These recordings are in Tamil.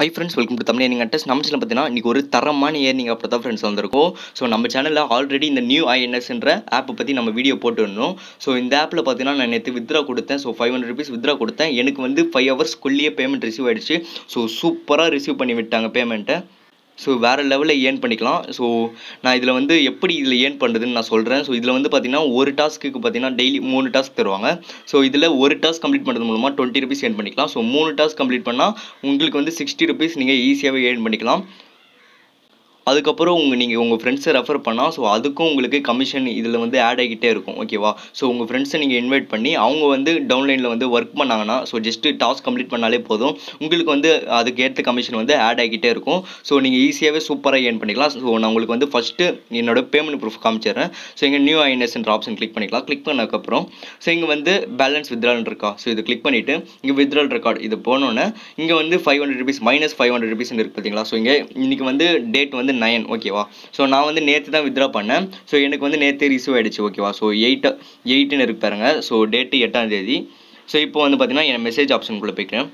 high friends welcome to Tamil நீங்கள் டெஸ்ட் நம்ம சேனல் பார்த்தீங்கன்னா இன்றைக்கி ஒரு தரமான ஏர்னிங் ஆப் தான் ஃப்ரெண்ட்ஸ் வந்திருக்கோம் ஸோ நம்ம சேனலில் ஆல்ரெடி இந்த நியூ ஐஎன்எஸ்ன்ற ஆப்பை பற்றி நம்ம வீடியோ போட்டுருந்தோம் ஸோ இந்த ஆப்பில் பார்த்தீங்கன்னா நான் நேற்று வித்ரா கொடுத்தேன் so five hundred rupees withdraw கொடுத்தேன் எனக்கு வந்து ஃபைவ் ஹவர்ஸ்க்குள்ளேயே பேமெண்ட் ரிசீவ் ஆயிடுச்சு ஸோ சூப்பராக ரிசீவ் பண்ணி விட்டாங்க பேமெண்ட்டை ஸோ வேறு லெவலில் ஏர்ன் பண்ணிக்கலாம் ஸோ நான் இதில் வந்து எப்படி இதில் ஏர்ன் பண்ணுறதுன்னு நான் சொல்கிறேன் ஸோ இதில் வந்து பார்த்தீங்கன்னா ஒரு டாஸ்க்கு பார்த்தீங்கன்னா டெய்லி மூணு டாஸ்க் தருவாங்க ஸோ இதில் ஒரு டாஸ்க் கம்ப்ளீட் பண்ணுறது மூலமாக டுவெண்ட்டி ருபீஸ் ஏர்ன் பண்ணிக்கலாம் ஸோ மூணு டாஸ்க் கம்ப்ளீட் பண்ணால் உங்களுக்கு வந்து சிக்ஸ்டி ருபீஸ் நீங்கள் ஈஸியாகவே ஏர்ன் பண்ணிக்கலாம் அதுக்கப்புறம் உங்கள் நீங்கள் உங்கள் ஃப்ரெண்ட்ஸை ரெஃபர் பண்ணால் ஸோ அதுக்கும் உங்களுக்கு கமிஷன் இதில் வந்து ஆட் ஆகிக்கிட்டே இருக்கும் ஓகேவா ஸோ உங்கள் ஃப்ரெண்ட்ஸை நீங்கள் இன்வைட் பண்ணி அவங்க வந்து டவுன்லைனில் வந்து ஒர்க் பண்ணாங்கன்னா ஸோ ஜஸ்ட்டு டாஸ்க் கம்ப்ளீட் பண்ணாலே போதும் உங்களுக்கு வந்து அதுக்கு ஏற்ற கமிஷன் வந்து ஆட் ஆகிக்கிட்டே இருக்கும் ஸோ நீங்கள் ஈஸியாகவே சூப்பராக ஏர்ன் பண்ணிக்கலாம் ஸோ நான் உங்களுக்கு வந்து ஃபஸ்ட்டு என்னோட பேமெண்ட் ப்ரூஃப் காமிச்சிடுறேன் ஸோ இங்கே நியூ ஐஎன்எஸ்ன்ற ஆப்ஷன் கிளிக் பண்ணிக்கலாம் கிளிக் பண்ணதுக்கப்புறம் ஸோ இங்கே வந்து பேலன்ஸ் வித்ரால் இருக்கா ஸோ இது கிளிக் பண்ணிவிட்டு இங்கே வித்ரால் ரெக்கார்டு இது போனோன்னே இங்கே வந்து five hundred rupees minus five hundred rupees இருக்குது பார்த்தீங்களா ஸோ இங்கே இன்றைக்கி வந்து டேட் வந்து நயன் ஓகேவா ஸோ நான் வந்து நேற்று தான் வித்ரா பண்ணேன் ஸோ எனக்கு வந்து நேற்று ரிசீவ் ஆகிடுச்சு ஓகேவா ஸோ எயிட் எயிட்டுன்னு இருக்கு பாருங்க ஸோ டேட்டு எட்டாம் தேதி ஸோ இப்போ வந்து பார்த்தீங்கன்னா என் மெசேஜ் ஆப்ஷனுக்குள்ளே போய்க்கிறேன்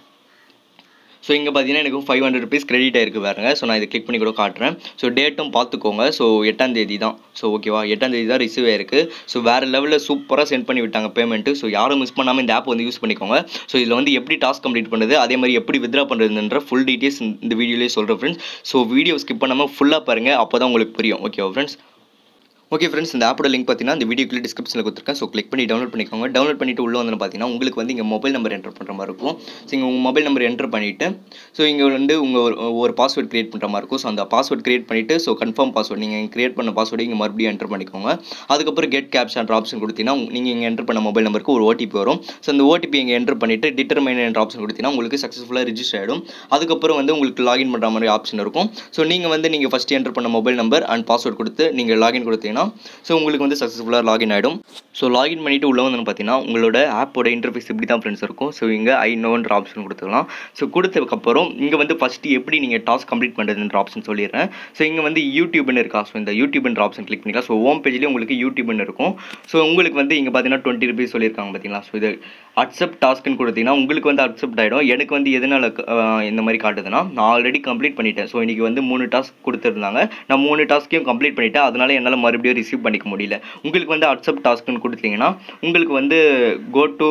ஸோ இங்கே பார்த்தீங்கன்னா எனக்கு ஃபைவ் ஹண்ட்ரட் ருபீஸ் கிரெடிட் ஆயிருக்கு பாருங்க ஸோ நான் இதை கிளிக் பண்ணி கூட காட்டுறேன் ஸோ டேட்டும் பார்த்துக்கோங்க ஸோ எட்டாம் தேதி தான் ஸோ ஓகேவா எட்டாம் தேதி தான் ரிசீவ் ஆயிருக்கு ஸோ வேறு லெவலில் சூப்பராக சென்ட் பண்ணி விட்டாங்க பேமெண்ட்டு ஸோ யாரும் மிஸ் பண்ணாமல் இந்த ஆப் வந்து யூஸ் பண்ணிக்கோங்க ஸோ இதில் வந்து எப்படி டாஸ்க் கம்ப்ளீட் பண்ணுறது அதே மாதிரி எப்படி வித்ரா பண்ணுறதுன்ற ஃபுல் டீட்டெயில்ஸ் இந்த வீடியோலேயே சொல்கிறேன் ஃப்ரெண்ட்ஸ் ஸோ வீடியோ ஸ்கிப் பண்ணாமல் ஃபுல்லாக பாருங்கள் அப்போ தான் உங்களுக்கு புரியும் ஓகேவா ஃப்ரெண்ட்ஸ் ஓகே ஃப்ரெண்ட்ஸ் இந்த ஆப்போட லிங்க் பார்த்தீங்கன்னா இந்த வீடியோக்குள்ளே டிஸ்கிரிப்ஷனில் கொடுத்துருக்கேன் ஸோ கிளிக் பண்ணி டவுன்லோட் பண்ணிக்கோங்க டவுன்லோட் பண்ணிட்டு உள்ள வந்து பார்த்தீங்கன்னா உங்களுக்கு வந்து இங்கே மொபைல் நம்பர் என்டர் பண்ணுற மாதிரி இருக்கும் ஸோ இங்கே உங்கள் மொபைல் நம்பர் என்டர் பண்ணிவிட்டு ஸோ இங்கே வந்து உங்கள் ஒரு ஒரு பாஸ்வேர்ட் க்ரியேட் பண்ணுற மாதிரி இருக்கும் ஸோ அந்த பாஸ்வேர்ட் க்ரியேட் பண்ணிவிட்டு ஸோ கன்ஃபார்ம் பாஸ்வேர்ட் நீங்கள் க்ரியேட் பண்ண பாஸ்வேர்டு இங்கே மறுபடியும் என்டர் பண்ணிக்கோங்க அதுக்கப்புறம் கெட் கேப்ஷன் ஆப்ஷன் கொடுத்தீங்கன்னா நீங்கள் இங்கே என்டர் பண்ண மொபைல் நம்பருக்கு ஒரு ஓடிபி வரும் ஸோ அந்த ஓடிபி இங்கே என்டர் பண்ணிவிட்டு டிட்டர்மைன் என்ற ஆப்ஷன் கொடுத்தீங்கன்னா உங்களுக்கு சக்ஸஸ்ஃபுல்லாக ரிஜிஸ்டர் ஆகிடும் அதுக்கப்புறம் வந்து உங்களுக்கு லாகின் பண்ணுற மாதிரி ஆப்ஷன் இருக்கும் ஸோ நீங்கள் வந்து நீங்கள் ஃபஸ்ட் என்டர் பண்ண மொபைல் நம்பர் அண்ட் பாஸ்வேர்ட் கொடுத்து நீங்கள் லாகின் கொடுத்தீங்கன்னா ஸோ உங்களுக்கு உங்களுக்கு வந்து சக்ஸஸ்ஃபுல்லாக லாகின் ஆகிடும் ஸோ லாகின் பண்ணிவிட்டு உள்ள வந்து பார்த்தீங்கன்னா உங்களோட ஆப்போட இன்டர்ஃபேஸ் இப்படி தான் ஃப்ரெண்ட்ஸ் இருக்கும் ஸோ இங்கே ஐ நோன்ற ஆப்ஷன் கொடுத்துக்கலாம் ஸோ கொடுத்ததுக்கப்புறம் இங்கே வந்து ஃபஸ்ட்டு எப்படி நீங்கள் டாஸ்க் கம்ப்ளீட் பண்ணுறதுன்ற ஆப்ஷன் சொல்லிடுறேன் ஸோ இங்கே வந்து யூடியூப்னு இருக்கா ஸோ இந்த யூடியூப்ன்ற ஆப்ஷன் கிளிக் பண்ணிக்கலாம் ஸோ ஹோம் பேஜ்லேயே உங்களுக்கு யூடியூப்னு இருக்கும் ஸோ உங்களுக்கு வந்து இங்கே பார்த்தீங்கன்னா டுவெண்ட்டி ருபீஸ் சொல்லியிருக்காங்க பார்த்தீங்களா ஸோ இது அக்செப்ட் டாஸ்க்குன்னு கொடுத்தீங்கன்னா உங்களுக்கு வந்து அக்செப்ட் ஆகிடும் எனக்கு வந்து எதனால் இந்த மாதிரி காட்டுதுன்னா நான் ஆல்ரெடி கம்ப்ளீட் பண்ணிட்டேன் ஸோ இன்றைக்கி வந்து மூணு டாஸ்க் கொடுத்துருந்தாங்க நான் மூணு டாஸ்க்கையும் கம்ப்ளீட் பண்ணிட்டேன் அதனால் என்னால் மறுபடியும் ரிசீவ் பண்ணிக்க முடியல உங்களுக்கு வந்து அக்செப்ட் டாஸ்க்குன்னு கொடுத்தீங்கன்னா உங்களுக்கு வந்து go to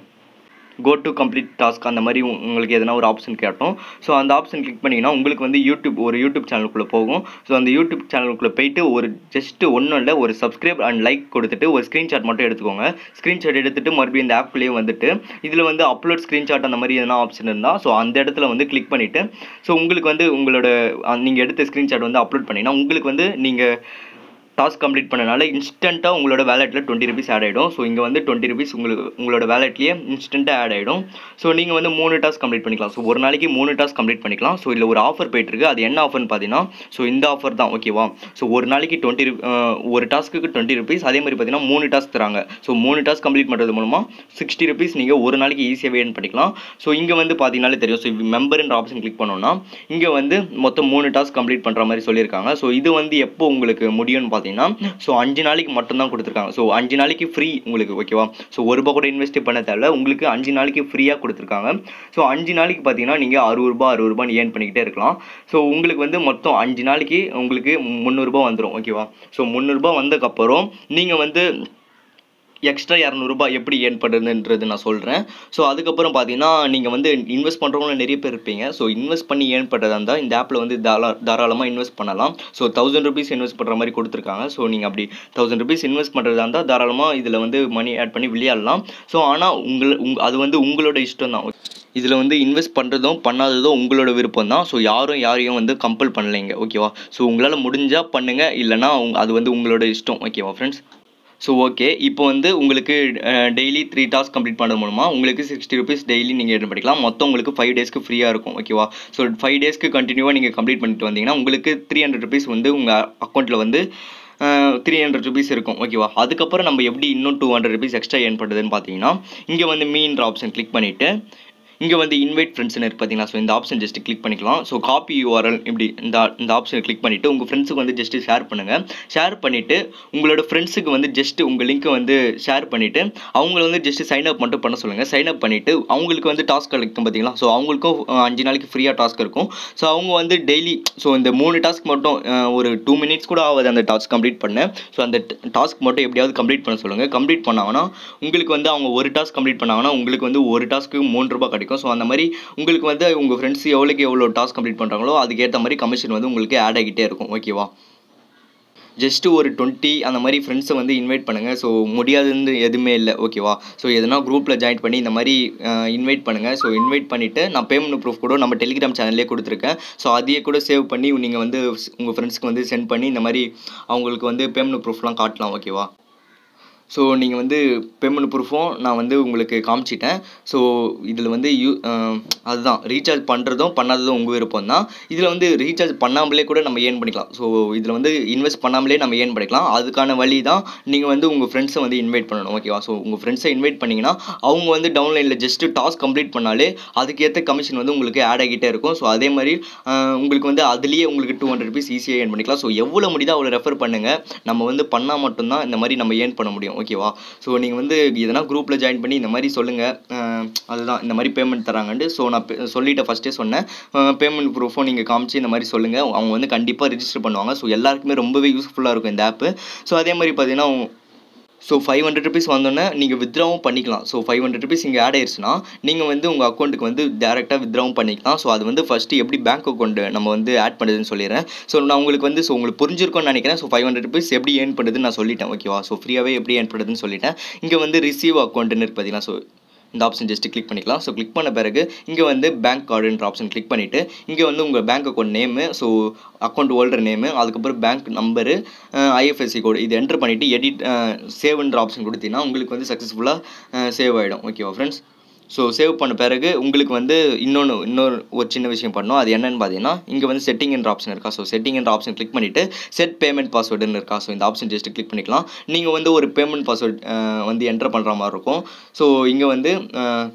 go to complete task அந்த மாதிரி உங்களுக்கு எதனா ஒரு ஆப்ஷன் கேட்டோம் ஸோ அந்த ஆப்ஷன் கிளிக் பண்ணிங்கன்னா உங்களுக்கு வந்து யூடியூப் ஒரு யூடியூப் சேனலுக்குள்ளே போகும் ஸோ அந்த யூடியூப் சேனலுக்குள்ளே போயிட்டு ஒரு ஜஸ்ட்டு ஒன்றும் இல்லை ஒரு சப்ஸ்கிரைப் அண்ட் லைக் கொடுத்துட்டு ஒரு ஸ்க்ரீன்ஷாட் மட்டும் எடுத்துக்கோங்க ஸ்க்ரீன்ஷாட் எடுத்துட்டு மறுபடியும் இந்த ஆப்லேயே வந்துட்டு இதில் வந்து அப்லோட் ஸ்க்ரீன்ஷாட் அந்த மாதிரி எதனா ஆப்ஷன் இருந்தால் ஸோ அந்த இடத்துல வந்து கிளிக் பண்ணிவிட்டு ஸோ உங்களுக்கு வந்து உங்களோட நீங்கள் எடுத்த ஸ்க்ரீன்ஷாட் வந்து அப்லோட் பண்ணிங்கன்னா உங்களுக்கு வந்து நீங்கள் டாஸ்க் கம்ப்ளீட் பண்ணனால இன்ஸ்டண்ட்டாக உங்களோட வேலெட்டில் டுவெண்ட்டி ருபீஸ் ஆட் ஆகிடும் ஸோ இங்கே வந்து டுவெண்ட்டி ருபீஸ் உங்களுக்கு உங்களோட வேலெட்லேயே இன்ஸ்டண்ட்டாக ஆட் ஆகிடும் ஸோ நீங்கள் வந்து மூணு டாஸ்க் கம்ப்ளீட் பண்ணிக்கலாம் ஸோ ஒரு நாளைக்கு மூணு டாஸ்க் கம்ப்ளீட் பண்ணிக்கலாம் ஸோ இதில் ஒரு ஆஃபர் போயிட்டுருக்கு அது என்ன ஆஃபர்னு பார்த்தீங்கன்னா ஸோ இந்த ஆஃபர் தான் ஓகேவா ஸோ ஒரு நாளைக்கு டுவெண்ட்டி ஒரு டாஸ்க்கு டுவெண்ட்டி ருபீஸ் அதே மாதிரி பார்த்தீங்கன்னா மூணு டாஸ்க் தராங்க ஸோ மூணு டாஸ்க் கம்ப்ளீட் பண்ணுறது மூலமாக சிக்ஸ்டி ருபீஸ் நீங்கள் ஒரு நாளைக்கு ஈஸியாகவே ஏர்ன் பண்ணிக்கலாம் ஸோ இங்கே வந்து பார்த்தீங்கனாலே தெரியும் ஸோ மெம்பர்ன்ற ஆப்ஷன் கிளிக் பண்ணோன்னா இங்கே வந்து மொத்தம் மூணு டாஸ்க் கம்ப்ளீட் பண்ணுற மாதிரி சொல்லியிருக்காங்க ஸோ இது வந்து எப்போ உங்களுக்கு முடியும்னு பார்த்தீங்கன்னா ஸோ அஞ்சு நாளைக்கு மட்டும்தான் கொடுத்துருக்காங்க ஸோ அஞ்சு நாளைக்கு ஃப்ரீ உங்களுக்கு ஓகேவா ஸோ ஒரு ரூபா கூட இன்வெஸ்ட் பண்ண தேவை உங்களுக்கு அஞ்சு நாளைக்கு ஃப்ரீயாக கொடுத்துருக்காங்க ஸோ அஞ்சு நாளைக்கு பார்த்தீங்கன்னா நீங்கள் அறுபது ரூபா அறுபது ரூபான்னு ஏர்ன் பண்ணிக்கிட்டே இருக்கலாம் ஸோ உங்களுக்கு வந்து மொத்தம் அஞ்சு நாளைக்கு உங்களுக்கு முந்நூறுரூபா வந்துடும் ஓகேவா ஸோ முந்நூறுரூபா வந்ததுக்கப்புறம் நீங்கள் வந்து எக்ஸ்ட்ரா இரநூறுபா எப்படி ஏர்ன் பண்ணுறதுன்றது நான் சொல்கிறேன் ஸோ அதுக்கப்புறம் பார்த்தீங்கன்னா நீங்கள் வந்து இன்வெஸ்ட் பண்ணுறவங்களும் நிறைய பேர் இருப்பீங்க ஸோ இன்வெஸ்ட் பண்ணி ஏர்ன் பண்ணுறதா இருந்தால் இந்த ஆப்பில் வந்து தாரா தாராளமாக இன்வெஸ்ட் பண்ணலாம் ஸோ தௌசண்ட் ருபீஸ் இன்வெஸ்ட் பண்ணுற மாதிரி கொடுத்துருக்காங்க ஸோ நீங்கள் அப்படி தௌசண்ட் ருபீஸ் இன்வெஸ்ட் பண்ணுறதா இருந்தால் தாராளமாக இதில் வந்து மணி ஆட் பண்ணி விளையாடலாம் ஸோ ஆனால் உங்கள் உங் அது வந்து உங்களோட இஷ்டம் தான் இதில் வந்து இன்வெஸ்ட் பண்ணுறதும் பண்ணாததும் உங்களோட விருப்பம் தான் ஸோ யாரும் யாரையும் வந்து கம்பல் பண்ணலைங்க ஓகேவா ஸோ உங்களால் முடிஞ்சால் பண்ணுங்கள் இல்லைனா அது வந்து உங்களோட இஷ்டம் ஓகேவா ஃப்ரெண்ட்ஸ் ஸோ ஓகே இப்போ வந்து உங்களுக்கு டெய்லி த்ரீ டாஸ்க் கம்ப்ளீட் பண்ணுறது மூலமாக உங்களுக்கு சிக்ஸ்டி ருபீஸ் டெய்லி நீங்கள் ஏர்ன் பண்ணிக்கலாம் மொத்தம் உங்களுக்கு ஃபைவ் டேஸ்க்கு ஃப்ரீயாக இருக்கும் ஓகேவா ஸோ ஃபைவ் டேஸ்க்கு கண்டினியூவாக நீங்கள் கம்ப்ளீட் பண்ணிட்டு வந்தீங்கன்னா உங்களுக்கு த்ரீ ஹண்ட்ரட் ருபீஸ் வந்து உங்கள் அக்கௌண்ட்டில் வந்து த்ரீ ஹண்ட்ரட் ருபீஸ் இருக்கும் ஓகேவா அதுக்கப்புறம் நம்ம எப்படி இன்னும் two hundred rupees extra earn பண்ணுறதுன்னு பார்த்தீங்கன்னா இங்கே வந்து மீன்ற ஆப்ஷன் கிளிக் பண்ணிவிட்டு இங்கே வந்து இன்வைட் ஃப்ரெண்ட்ஸ்னு இருக்கு பார்த்தீங்களா ஸோ இந்த ஆப்ஷன் ஜஸ்ட் கிளிக் பண்ணிக்கலாம் ஸோ காப்பி யூஆர்எல் இப்படி இந்த இந்த ஆப்ஷனை கிளிக் பண்ணிவிட்டு உங்கள் ஃப்ரெண்ட்ஸுக்கு வந்து ஜஸ்ட் ஷேர் பண்ணுங்கள் ஷேர் பண்ணிவிட்டு உங்களோட ஃப்ரெண்ட்ஸுக்கு வந்து ஜஸ்ட் உங்கள் லிங்க்கை வந்து ஷேர் பண்ணிவிட்டு அவங்கள வந்து ஜஸ்ட் சைன் அப் மட்டும் பண்ண சொல்லுங்கள் சைன் அப் பண்ணிவிட்டு அவங்களுக்கு வந்து டாஸ்க் கிடைக்கும் பார்த்தீங்களா ஸோ அவங்களுக்கும் அஹ், அஞ்சு நாளைக்கு ஃப்ரீயாக டாஸ்க் இருக்கும் ஸோ அவங்க வந்து டெய்லி ஸோ இந்த மூணு டாஸ்க் மட்டும் அஹ், ஒரு டூ மினிட்ஸ் கூட ஆகாது அந்த டாஸ்க் கம்ப்ளீட் பண்ண ஸோ அந்த டாஸ்க் மட்டும் எப்படியாவது கம்ப்ளீட் பண்ண சொல்லுங்கள் கம்ப்ளீட் பண்ணாங்கன்னா உங்களுக்கு வந்து அவங்க ஒரு டாஸ்க் கம்ப்ளீட் பண்ணாங்கன்னா உங்களுக்கு வந்து ஒரு டாஸ்க்கு மூணு ரூபாய் கிடைக்கும் ஸோ அந்த மாதிரி உங்களுக்கு வந்து உங்கள் ஃப்ரெண்ட்ஸ் எவ்வளோக்கு எவ்வளோ டாஸ்க் கம்ப்ளீட் பண்ணுறாங்களோ அதுக்கேற்ற மாதிரி கமிஷன் வந்து உங்களுக்கு ஆட் ஆகிட்டே இருக்கும் ஓகேவா ஜஸ்ட்டு ஒரு டுவெண்ட்டி அந்த மாதிரி ஃப்ரெண்ட்ஸை வந்து இன்வைட் பண்ணுங்கள் ஸோ முடியாதுன்னு எதுவுமே இல்லை ஓகேவா ஸோ எதனா குரூப்பில் ஜாயின் பண்ணி இந்த மாதிரி இன்வைட் பண்ணுங்கள் ஸோ இன்வைட் பண்ணிவிட்டு நான் பேமெண்ட் ப்ரூஃப் கூட நம்ம டெலிகிராம் சேனல்லே கொடுத்துருக்கேன் ஸோ அதையே கூட சேவ் பண்ணி நீங்கள் வந்து உங்கள் ஃப்ரெண்ட்ஸ்க்கு வந்து சென்ட் பண்ணி இந்த மாதிரி அவங்களுக்கு வந்து பேமெண்ட் ப்ரூஃப்லாம் காட்டலாம் ஓகேவா ஸோ நீங்கள் வந்து பேமெண்ட் ப்ரூஃபும் நான் வந்து உங்களுக்கு காமிச்சிட்டேன் ஸோ இதில் வந்து யூ அஹ், அதுதான் ரீசார்ஜ் பண்ணுறதும் பண்ணாததும் உங்கள் விருப்பம் தான் இதில் வந்து ரீசார்ஜ் பண்ணாமலே கூட நம்ம ஏர்ன் பண்ணிக்கலாம் ஸோ இதில் வந்து இன்வெஸ்ட் பண்ணாமலே நம்ம ஏர்ன் பண்ணிக்கலாம் அதுக்கான வழி தான் நீங்கள் வந்து உங்கள் ஃப்ரெண்ட்ஸை வந்து இன்வைட் பண்ணணும் ஓகேவா ஸோ உங்கள் ஃப்ரெண்ட்ஸை இன்வைட் பண்ணிங்கன்னா அவங்க வந்து டவுன்லைனில் ஜஸ்ட்டு டாஸ்க் கம்ப்ளீட் பண்ணாலே அதுக்கேற்ற கமிஷன் வந்து உங்களுக்கு ஆட் ஆகிட்டே இருக்கும் ஸோ அதே மாதிரி அஹ், உங்களுக்கு வந்து அதுலேயே உங்களுக்கு டூ ஹண்ட்ரட் ருபீஸ் ஈஸியாக ஏர்ன் பண்ணிக்கலாம் ஸோ எவ்வளோ முடியுதோ அவ்வளோ ரெஃபர் பண்ணுங்கள் நம்ம வந்து பண்ணால் மட்டும்தான் இந்த மாதிரி நம்ம ஏர்ன் பண்ண முடியும் ஓகேவா ஸோ நீங்கள் வந்து எதனா குரூப்பில் ஜாயின் பண்ணி இந்த மாதிரி சொல்லுங்கள் அதுதான் இந்த மாதிரி பேமெண்ட் தராங்கன்ட்டு ஸோ நான் பே- சொல்லிட்டேன் ஃபஸ்ட்டே சொன்னேன் பேமெண்ட் ப்ரூஃபும் நீங்கள் காமிச்சு இந்த மாதிரி சொல்லுங்கள் அவங்க வந்து கண்டிப்பாக ரிஜிஸ்டர் பண்ணுவாங்க ஸோ எல்லாருக்குமே ரொம்பவே யூஸ்ஃபுல்லாக இருக்கும் இந்த ஆப்பு ஸோ அதே மாதிரி பார்த்தீங்கன்னா ஸோ ஃபைவ் ஹண்ட்ரட் ருபீஸ் வந்தோடனே நீங்கள் வித்ராவும் பண்ணிக்கலாம் ஸோ ஃபைவ் ஹண்ட்ரட் ருபீஸ் இங்கே ஆட் ஆயிடுச்சுன்னா நீங்கள் வந்து உங்கள் அக்கௌண்ட்டுக்கு வந்து டேரெக்டாக வித்ராவும் பண்ணிக்கலாம் ஸோ அது வந்து ஃபஸ்ட்டு எப்படி பேங்க் அக்கௌண்ட் நம்ம வந்து ஆட் பண்ணுறதுன்னு சொல்லிடுறேன் ஸோ நான் உங்களுக்கு வந்து ஸோ உங்களுக்கு புரிஞ்சிருக்கும்னு நினைக்கிறேன் ஸோ ஃபைவ் ஹண்ட்ரட் ருபீஸ் எப்படி ஏர்ன் பண்ணுறதுன்னு நான் சொல்லிட்டேன் ஓகேவா ஸோ ஃப்ரீயாகவே எப்படி ஏர்ன் பண்ணுறதுன்னு சொல்லிட்டேன் இங்கே வந்து ரிசீவ் அக்கௌண்ட்டுன்னு இருக்கு பார்த்தீங்களா ஸோ இந்த ஆப்ஷன் ஜஸ்ட் கிளிக் பண்ணிக்கலாம் ஸோ கிளிக் பண்ண பிறகு இங்கே வந்து பேங்க் கார்டுன்ற ஆப்ஷன் கிளிக் பண்ணிவிட்டு இங்கே வந்து உங்கள் bank account name so account holder name அதுக்கப்புறம் பேங்க் நம்பரு ஐஎஃப்எஸ்சி கோடு இது என்டர் பண்ணிவிட்டு எடிட் சேவ்ன்ற ஆப்ஷன் கொடுத்தீங்கன்னா உங்களுக்கு வந்து சக்ஸஸ்ஃபுல்லாக சேவ் ஆகிடும் ஓகேவா ஃப்ரெண்ட்ஸ் ஸோ சேவ் பண்ண பிறகு உங்களுக்கு வந்து இன்னொன்று இன்னொரு ஒரு சின்ன விஷயம் பண்ணணும் அது என்னன்னு பார்த்தீங்கன்னா இங்கே வந்து செட்டிங்ன்ற ஆப்ஷன் இருக்கா ஸோ செட்டிங்ன்ற ஆப்ஷன் கிளிக் பண்ணிவிட்டு செட் பேமெண்ட் பாஸ்வேர்டுன்னு இருக்கா ஸோ இந்த ஆப்ஷன் ஜஸ்ட் கிளிக் பண்ணிக்கலாம் நீங்கள் வந்து ஒரு பேமெண்ட் பாஸ்வேர்ட் வந்து என்டர் பண்ணுற மாதிரி இருக்கும் ஸோ இங்கே வந்து அஹ்,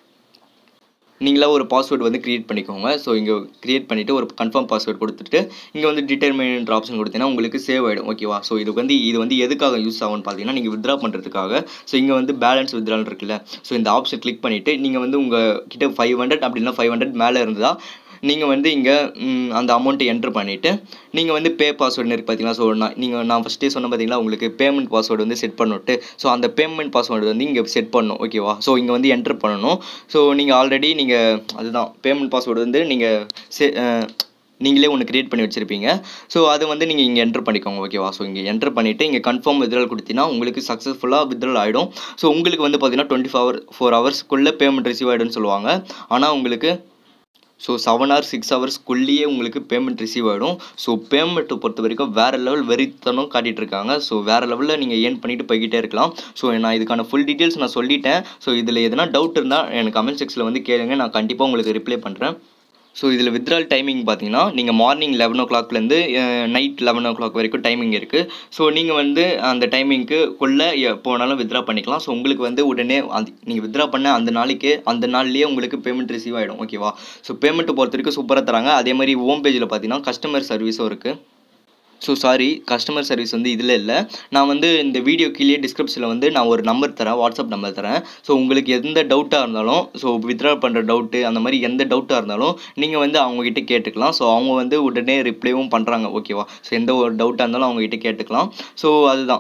நீங்களா ஒரு பாஸ்வேர்டு வந்து க்ரியேட் பண்ணிக்கோங்க ஸோ இங்கே க்ரியேட் பண்ணிவிட்டு ஒரு கன்ஃபார்ம் பாஸ்வேர்டு கொடுத்துட்டு இங்கே வந்து டிட்டர்மினன்ற ஆப்ஷன் கொடுத்தீங்கன்னா உங்களுக்கு சேவ் ஆகிடும் ஓகேவா ஸோ இது வந்து இது வந்து எதுக்காக யூஸ் ஆகும்னு பார்த்தீங்கன்னா நீங்கள் வித்ரா பண்ணுறதுக்காக ஸோ இங்கே வந்து பேலன்ஸ் வித்ரால் இருக்குல்ல ஸோ இந்த ஆப்ஷன் கிளிக் பண்ணிவிட்டு நீங்கள் வந்து உங்கள் கிட்ட ஃபைவ் ஹண்ட்ரட் அப்படின்னா ஃபைவ் ஹண்ட்ரட் மேலே இருந்தால் நீங்கள் வந்து இங்கே அந்த அமௌண்ட்டை என்ட்ரு பண்ணிவிட்டு நீங்கள் வந்து பே பாஸ்வேர்டுன்னு இருக்கு பார்த்தீங்களா ஸோ நான் நீங்கள் நான் ஃபஸ்ட்டே சொன்ன பார்த்தீங்களா உங்களுக்கு பேமெண்ட் பாஸ்வேர்டு வந்து செட் பண்ணிவிட்டு ஸோ அந்த பேமெண்ட் பாஸ்வேர்டு வந்து இங்கே செட் பண்ணணும் ஓகேவா ஸோ இங்கே வந்து என்ட்ரு பண்ணணும் ஸோ நீங்கள் ஆல்ரெடி நீங்கள் அதுதான் பேமெண்ட் பாஸ்வேர்டு வந்து நீங்கள் செ அஹ், நீங்களே ஒன்று க்ரியேட் பண்ணி வச்சுருப்பீங்க ஸோ அதை வந்து நீங்கள் இங்கே என்ட்ரு பண்ணிக்கோங்க ஓகேவா ஸோ இங்கே என்ட்ரு பண்ணிவிட்டு இங்கே கன்ஃபார்ம் வித்ட்ரால் கொடுத்தீங்கன்னா உங்களுக்கு சக்ஸஸ்ஃபுல்லாக வித்ட்ரால் ஆகிடும் ஸோ உங்களுக்கு வந்து பார்த்தீங்கன்னா டுவெண்ட்டி ஃபோர் ஃபோர் ஹவர்ஸ்க்குள்ளே பேமெண்ட் ரிசீவ் ஆகிடும்னு சொல்லுவாங்க ஆனால் உங்களுக்கு ஸோ செவன் ஹவர் சிக்ஸ் ஹவர்ஸ்க்குள்ளேயே உங்களுக்கு பேமெண்ட் ரிசீவ் ஆகிடும் ஸோ பேமெண்ட்டை பொறுத்த வரைக்கும் வேறு லெவல் வெறித்தனம் காட்டிகிட்டு இருக்காங்க ஸோ வேறு லெவலில் நீங்கள் ஏர்ன் பண்ணிட்டு போய்கிட்டே இருக்கலாம் ஸோ நான் இதுக்கான ஃபுல் டீட்டெயில்ஸ் நான் சொல்லிட்டேன் ஸோ இதில் எதனா டவுட் இருந்தால் எனக்கு கமெண்ட் செக்ஷனில் வந்து கேளுங்க நான் கண்டிப்பாக உங்களுக்கு ரிப்ளை பண்ணுறேன் ஸோ இதில் வித்ட்ரால் டைமிங் பார்த்தீங்கன்னா நீங்கள் மார்னிங் லெவன் ஓ கிளாக்லேருந்து நைட் லெவன் ஓ கிளாக் வரைக்கும் டைமிங் இருக்குது ஸோ நீங்கள் வந்து அந்த டைமிங்க்கு குள்ளே போனாலும் வித்ட்ரா பண்ணிக்கலாம் ஸோ உங்களுக்கு வந்து உடனே அந்த நீங்கள் வித்ட்ரா பண்ண அந்த நாளைக்கே அந்த நாள்லேயே உங்களுக்கு பேமெண்ட் ரிசீவ் ஆகிடும் ஓகேவா ஸோ பேமெண்ட்டு பொறுத்த வரைக்கும் சூப்பராக தராங்க அதே மாதிரி ஹோம் பேஜில் பார்த்தீங்கன்னா கஸ்டமர் சர்வீஸும் இருக்குது ஸோ சாரி கஸ்டமர் சர்வீஸ் வந்து இதில் இல்லை நான் வந்து இந்த வீடியோ கீழே டிஸ்கிரிப்ஷனில் வந்து நான் ஒரு நம்பர் தரேன் வாட்ஸ்அப் நம்பர் தரேன் ஸோ உங்களுக்கு எந்த டவுட்டாக இருந்தாலும் ஸோ வித்ட்ரா பண்ணுற டவுட்டு அந்த மாதிரி எந்த டவுட்டாக இருந்தாலும் நீங்கள் வந்து அவங்ககிட்ட கேட்டுக்கலாம் ஸோ அவங்க வந்து உடனே ரிப்ளைவும் பண்ணுறாங்க ஓகேவா ஸோ எந்த ஒரு டவுட்டாக இருந்தாலும் அவங்ககிட்ட கேட்டுக்கலாம் ஸோ அதுதான்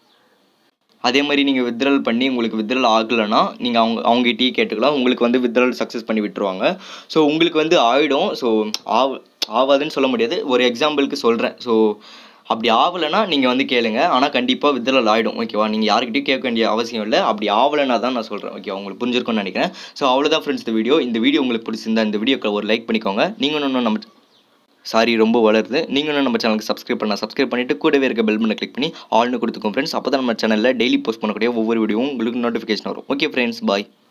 அதே மாதிரி நீங்கள் வித்ட்ரல் பண்ணி உங்களுக்கு வித்ட்ரல் ஆகலைன்னா நீங்கள் அவங்க அவங்ககிட்டயே கேட்டுக்கலாம் உங்களுக்கு வந்து வித்ட்ரல் சக்ஸஸ் பண்ணி விட்டுருவாங்க ஸோ உங்களுக்கு வந்து ஆகிடும் ஸோ ஆவ ஆகாதுன்னு சொல்ல முடியாது ஒரு எக்ஸாம்பிளுக்கு சொல்கிறேன் ஸோ அப்படி ஆகலைன்னா நீங்கள் வந்து கேளுங்க ஆனால் கண்டிப்பாக வித்ட்ரல் ஆகிடும் ஓகேவா நீங்கள் யார்கிட்டயும் கேட்க வேண்டிய அவசியம் இல்லை அப்படி ஆகலைன்னா தான் நான் சொல்கிறேன் ஓகே உங்களுக்கு புரிஞ்சிருக்கும்னு நினைக்கிறேன் ஸோ அவ்வளோதான் ஃப்ரெண்ட்ஸ் இந்த வீடியோ இந்த வீடியோ உங்களுக்கு பிடிச்சிருந்தா இந்த வீடியோக்கு ஒரு லைக் பண்ணிக்கோங்க நீங்கள் இன்னும் நம்ம சாரி ரொம்ப வளருது நீங்களும் நம்ம சேனலுக்கு சப்ஸ்கிரைப் பண்ணலாம் சப்ஸ்கிரைப் பண்ணிட்டு கூடவே இருக்க பெல் பண்ண கிளிக் பண்ணி ஆல்னு கொடுத்துக்கோங்க ஃப்ரெண்ட்ஸ் அப்போ தான் நம்ம சேனலில் டெய்லி போஸ்ட் பண்ணக்கூடிய ஒவ்வொரு வீடியோவும் உங்களுக்கு நோட்டிஃபிகேஷன் வரும் ஓகே ஃப்ரெண்ட்ஸ் பாய்